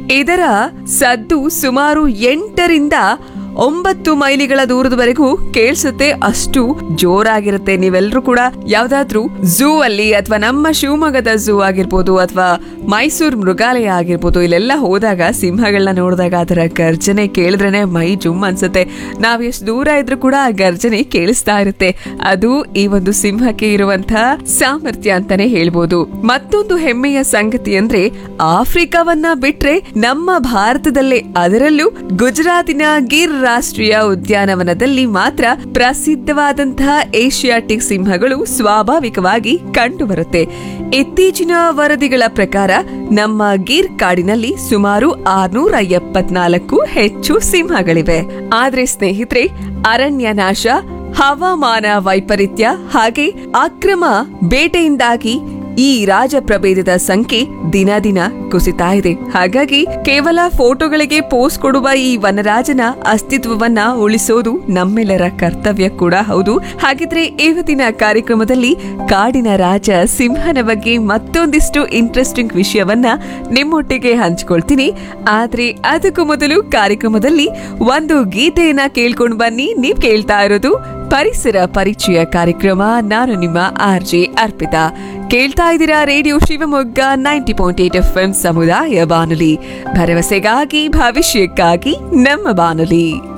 ಇದರ ಸದ್ದು ಸುಮಾರು ಎಂಟರಿಂದ ಒಂಬತ್ತು ಮೈಲಿಗಳ ದೂರದವರೆಗೂ ಕೇಳಿಸುತ್ತೆ ಅಷ್ಟು ಜೋರಾಗಿರುತ್ತೆ ನೀವೆಲ್ಲರೂ ಕೂಡ ಯಾವ್ದಾದ್ರೂ ಝೂ ಅಲ್ಲಿ ಅಥವಾ ನಮ್ಮ ಶಿವಮೊಗ್ಗದ ಝೂ ಆಗಿರ್ಬೋದು ಅಥವಾ ಮೈಸೂರು ಮೃಗಾಲಯ ಆಗಿರ್ಬೋದು ಇಲ್ಲೆಲ್ಲ ಹೋದಾಗ ಸಿಂಹಗಳನ್ನ ನೋಡಿದಾಗ ಅದರ ಗರ್ಜನೆ ಕೇಳಿದ್ರೇನೆ ಮೈ ಜುಮ್ ಅನ್ಸುತ್ತೆ ನಾವ್ ಎಷ್ಟು ದೂರ ಇದ್ರೂ ಕೂಡ ಆ ಗರ್ಜನೆ ಕೇಳಿಸ್ತಾ ಇರುತ್ತೆ ಅದು ಈ ಒಂದು ಸಿಂಹಕ್ಕೆ ಇರುವಂತಹ ಸಾಮರ್ಥ್ಯ ಅಂತಾನೆ ಹೇಳ್ಬೋದು ಮತ್ತೊಂದು ಹೆಮ್ಮೆಯ ಸಂಗತಿ ಅಂದ್ರೆ ಆಫ್ರಿಕಾವನ್ನ ಬಿಟ್ರೆ ನಮ್ಮ ಭಾರತದಲ್ಲೇ ಅದರಲ್ಲೂ ಗುಜರಾತಿನ ಗಿರ್ ರಾಷ್ಟ್ರೀಯ ಉದ್ಯಾನವನದಲ್ಲಿ ಮಾತ್ರ ಪ್ರಸಿದ್ಧವಾದಂತಹ ಏಷಿಯಾಟಿಕ್ ಸಿಂಹಗಳು ಸ್ವಾಭಾವಿಕವಾಗಿ ಕಂಡುಬರುತ್ತೆ ಇತ್ತೀಚಿನ ವರದಿಗಳ ಪ್ರಕಾರ ನಮ್ಮ ಗಿರ್ ಕಾಡಿನಲ್ಲಿ ಸುಮಾರು ಆರ್ನೂರ ಎಪ್ಪತ್ನಾಲ್ಕು ಹೆಚ್ಚು ಸಿಂಹಗಳಿವೆ ಆದ್ರೆ ಸ್ನೇಹಿತರೆ ಅರಣ್ಯ ನಾಶ ಹವಾಮಾನ ವೈಪರೀತ್ಯ ಹಾಗೆ ಅಕ್ರಮ ಬೇಟೆಯಿಂದಾಗಿ ಈ ರಾಜ ಪ್ರಭೇದದ ಸಂಖ್ಯೆ ದಿನ ದಿನ ಕುಸಿತಾ ಇದೆ ಹಾಗಾಗಿ ಕೇವಲ ಫೋಟೋಗಳಿಗೆ ಪೋಸ್ಟ್ ಕೊಡುವ ಈ ವನರಾಜನ ಅಸ್ತಿತ್ವವನ್ನ ಉಳಿಸೋದು ನಮ್ಮೆಲ್ಲರ ಕರ್ತವ್ಯ ಕೂಡ ಹೌದು ಹಾಗಿದ್ರೆ ಇವತ್ತಿನ ಕಾರ್ಯಕ್ರಮದಲ್ಲಿ ಕಾಡಿನ ರಾಜ ಸಿಂಹನ ಬಗ್ಗೆ ಮತ್ತೊಂದಿಷ್ಟು ಇಂಟ್ರೆಸ್ಟಿಂಗ್ ವಿಷಯವನ್ನ ನಿಮ್ಮೊಟ್ಟಿಗೆ ಹಂಚ್ಕೊಳ್ತೀನಿ ಆದ್ರೆ ಅದಕ್ಕೂ ಮೊದಲು ಕಾರ್ಯಕ್ರಮದಲ್ಲಿ ಒಂದು ಗೀತೆಯನ್ನ ಕೇಳ್ಕೊಂಡು ಬನ್ನಿ ನೀವ್ ಕೇಳ್ತಾ ಇರೋದು ಪರಿಸರ ಪರಿಚಯ ಕಾರ್ಯಕ್ರಮ ನಾನು ನಿಮ್ಮ ಆರ್ ಜೆ ಅರ್ಪಿತಾ ಕೇಳ್ತಾ ಇದ್ದೀರಾ radio Shivamogga ninety point eight F M ಸಮುದಾಯ ಬಾನುಲಿ ಭರವಸೆಗಾಗಿ ಭವಿಷ್ಯಕ್ಕಾಗಿ ನಮ್ಮ ಬಾನುಲಿ